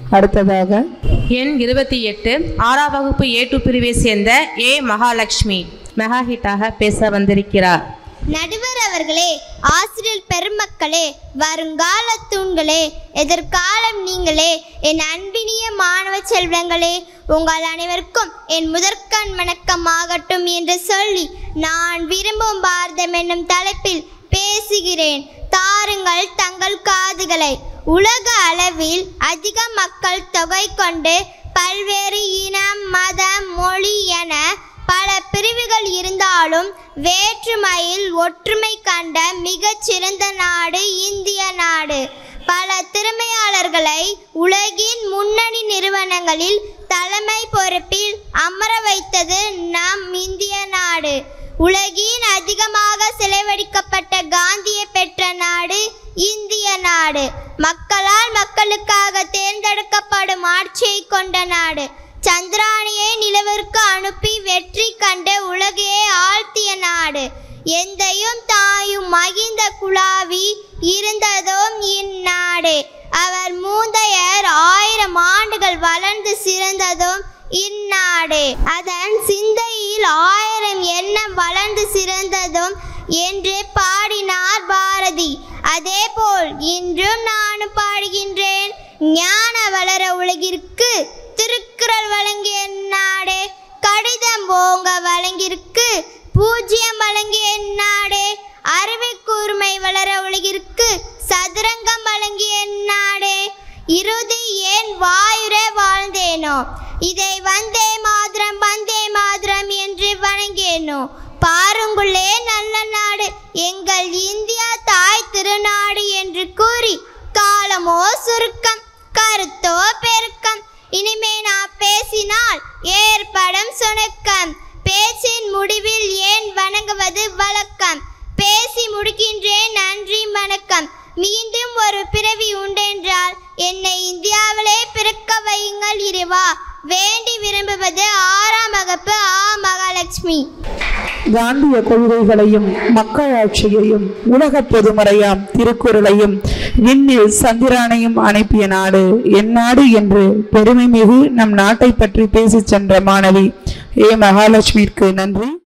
அடுத்ததாக எண் இருபத்தி எட்டு ஆறாம் வகுப்பு ஏ டூ பிரிவை சேர்ந்த ஏ மகாலட்சுமி மெகா ஹிட்டாக பேச வந்திருக்கிறார் நடுவர் அவர்களே ஆசிரியர் பெருமக்களே வருங்கால தூண்களே எதிர்காலம் நீங்களே என் அன்பினிய மாணவ செல்வங்களே உங்கள் அனைவருக்கும் என் முதற்கண் வணக்கம் ஆகட்டும் என்று சொல்லி நான் விரும்பும் பாரதம் என்னும் தலைப்பில் பேசுகிறேன் தாருங்கள் தங்கள் காதுகளை உலக அளவில் அதிக மக்கள் தொகை கொண்டு பல்வேறு இனம் மதம் மொழி என பல பிரிவுகள் இருந்தாலும் வேற்றுமையில் ஒற்றுமை கண்ட மிகச்சிறந்த நாடு இந்திய நாடு பல திறமையாளர்களை உலகின் முன்னணி நிறுவனங்களில் தலைமை பொறுப்பில் அமர வைத்தது நம் இந்திய நாடு உலகின் அதிகமாக செலவழிக்கப்பட்ட காந்தியை பெற்ற நாடு இந்திய நாடு மக்களால் மக்களுக்காக தேர்ந்தெடுக்கப்படும் ஆட்சியை கொண்ட நாடு சந்திராணியை நிலவிற்கு அனுப்பி வெற்றி கண்டு உலகையே ஆழ்த்திய நாடு எந்தையும் தாயும் மகிந்த குலாவி இருந்ததும் இந்நாடு அவர் மூந்தையர் ஆயிரம் ஆண்டுகள் வளர்ந்து சிறந்ததும் இந்நாடு அதன் சிந்தையில் ஆயிரம் எண்ணம் வளர்ந்து சிறந்ததும் என்று பாடினார் பாரதி அதேபோல் இன்றும் நானும் பாடுகின்றேன் ஞான வளர உலகிற்கு திருக்குறள் வழங்கிய நாடே கடிதம் ஓங்க வழங்கிற்கு பூஜ்யம் வழங்கிய நாடே அறிவு கூர்மை வளர உலகிற்கு சதுரங்கம் வழங்கிய நாடே இறுதி ஏன் வாயுரே வாழ்ந்தேனோ இதை வந்தே மாத்திரம் வந்தே மாத்திரம் என்று வணங்கினோ பாருங்குள்ளே நல்ல நாடு எங்கள் இந்தியா தாய் திருநாடு என்று கூறி காலமோ சுருக்கம் கருத்தோ பெருக்கம் இனிமே நான் பேசினால் ஏற்படும் சுணக்கம் பேச்சின் முடிவில் ஏன் வணங்குவது வழக்கம் பேசி முடிக்கின்றேன் நன்றி வணக்கம் மீண்டும் ஒரு பிறவி உண்டென்றால் என்னை இந்தியாவிலே பிறக்க வையுங்கள் இறைவா வேண்டி விரும்புவது ஆறாம் வகுப்பு ஆ மகாலட்சுமி காந்திய கொள்கைகளையும் மக்களாட்சியையும் உலக பொதுமறையாம் திருக்குறளையும் விண்ணில் சந்திரானையும் அனுப்பிய நாடு என் நாடு என்று பெருமை மிகு நம் நாட்டை பற்றி பேசிச் சென்ற மாணவி ஏ மகாலட்சுமிக்கு நன்றி